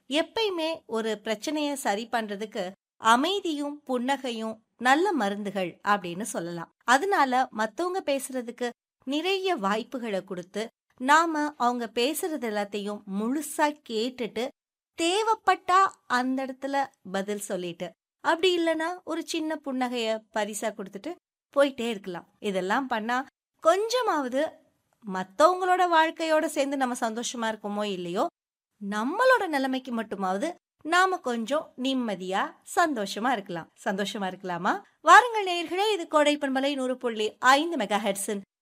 எப்பயுமே ஒரு பிரச்சனைய சரி பண்றதுக்கு அமைதியும், புன்னகையும் நல்ல மருந்துகள் அப்படின்னு சொல்லலாம். அதனால மத்தவங்க பேசுறதுக்கு நிறைய வாய்ப்புகள குடுத்து, நாம அவங்க பேசுறது எல்லாத்தையும் முழுசா கேட்டுட்டு, தேவைப்பட்டா அந்த இடத்துல பதில் சொல்லிட்டு, அப்படி இல்லன்னா ஒரு சின்ன புன்னகைய பரிசா குடுத்துட்டு போயிட்டே இருக்கலாம். இதெல்லாம் பண்ணா கொஞ்சமாவது மத்தவங்களோட வாழ்க்கையோட சேர்ந்து நம்ம சந்தோஷமா இருக்கோமோ இல்லையோ, நம்மளோட நிலைமைக்கு மட்டுமாவது நாம கொஞ்சம் நிம்மதியா, சந்தோஷமா இருக்கலாம். சந்தோஷமா இருக்கலாமா? வாருங்கள் நேயர்களே! இது கோடை பண்பலை 100.5 மெகா ஹெர்ட்ஸின்